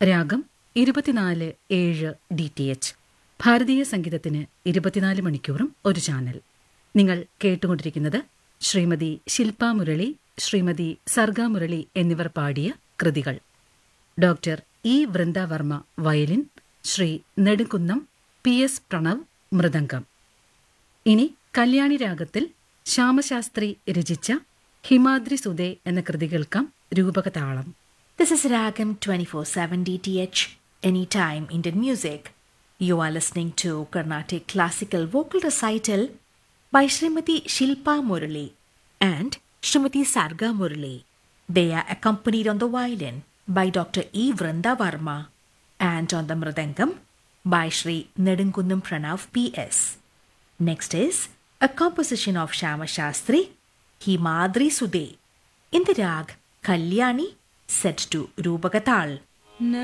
രാഗം ഇരുപത്തിനാല് ഏഴ് ഡി ടി എച്ച് ഭാരതീയ സംഗീതത്തിന് ഇരുപത്തിനാല് മണിക്കൂറും ഒരു ചാനൽ നിങ്ങൾ കേട്ടുകൊണ്ടിരിക്കുന്നത് ശ്രീമതി ശില്പ മുരളി ശ്രീമതി സർഗ മുരളി എന്നിവർ പാടിയ കൃതികൾ doctor E Vrinda Varma violin Shri Nedukunnam P S Pranav mridangam ഇനി കല്യാണി രാഗത്തിൽ ശ്യാമശാസ്ത്രി രചിച്ച ഹിമാദ്രി സുധേ എന്ന കൃതി കേൾക്കാം രൂപകതാളം This is Ragam 24/7 DTH Anytime Indian Music. You are listening to Carnatic Classical Vocal Recital by Srimati Shilpa Murali and Srimati Sarga Murali. They are accompanied on the violin by Dr. E. Vrinda Varma and on the mridangam by Sri Nedunkunnam Pranav P.S. Next is a composition of Shama Shastri, Himadri Sude, in the rag Kalyani set to Rupagatal.